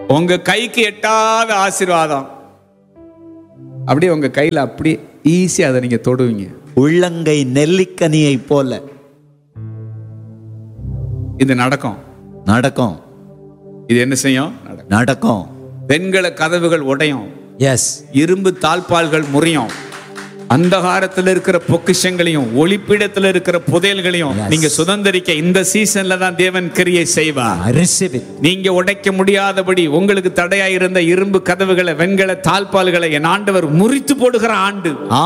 உங்க கைக்கு எட்டாத ஆசீர்வாதம் அப்படியே உங்க கையில அப்படியே ஈஸியா அதை நீங்க தொடுவீங்க உள்ளங்கை நெல்லிக்கனியை போல இது நடக்கும் நடக்கும் இது என்ன செய்யும் நடக்கும் நடக்கும் வெண்கல கதவுகள் உடையும் எஸ் இரும்பு தாழ்பால்கள் முறியும் அந்தகாரத்தில் இருக்கிற பொக்கிஷங்களையும் ஒளிப்பிடத்தில் இருக்கிற புதையல்களையும் Yes. நீங்க சுதந்திரிக்க இந்த சீசன்ல தான் தேவன் கிரியை செய்வார் I receive it. நீங்க உடைக்க முடியாதபடி உங்களுக்கு தடையா இருந்த இரும்பு கதவுகளை வெண்கல தாழ்பால்களை என் ஆண்டவர் முறித்து போடுகிற ஆண்டு